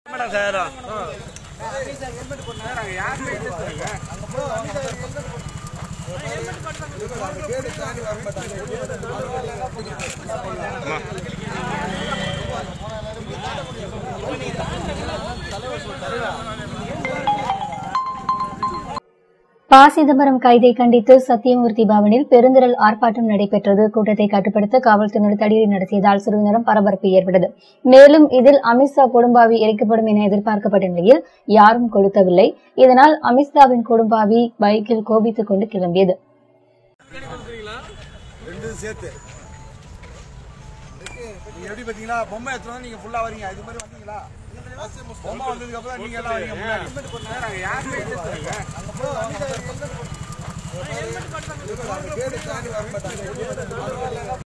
madam sir ப சிதம்பரம் கைதை கண்டித்து சத்தியமூர்த்தி பவனில் பெருந்திரள் ஆர்ப்பாட்டம் நடைபெற்றது கூட்டத்தை கட்டுப்படுத்த காவல்துறையினர் தடியடி நடத்தியதால் சிறிது நேரம் பரபரப்பு ஏற்பட்டது மேலும் இதில் அமித்ஷா குடும்பாவி எரிக்கப்படும் என எதிர்பார்க்கப்பட்ட நிலையில் யாரும் கொளுத்தவில்லை இதனால் அமித்ஷாவின் குடும்பாவி பைக்கில் கோபித்துக் கொண்டு கிளம்பியது ரெண்டும் சேர்த்து நீங்க எப்படி பாத்தீங்களா பொம்மை எடுத்து வந்து நீங்க ஃபுல்லா வரீங்க இது மாதிரி வந்தீங்களா பொம்மை வந்ததுக்கு அப்புறம் நீங்க எல்லாம் வரீங்க முன்னாடி நாங்க யாருமே இல்லை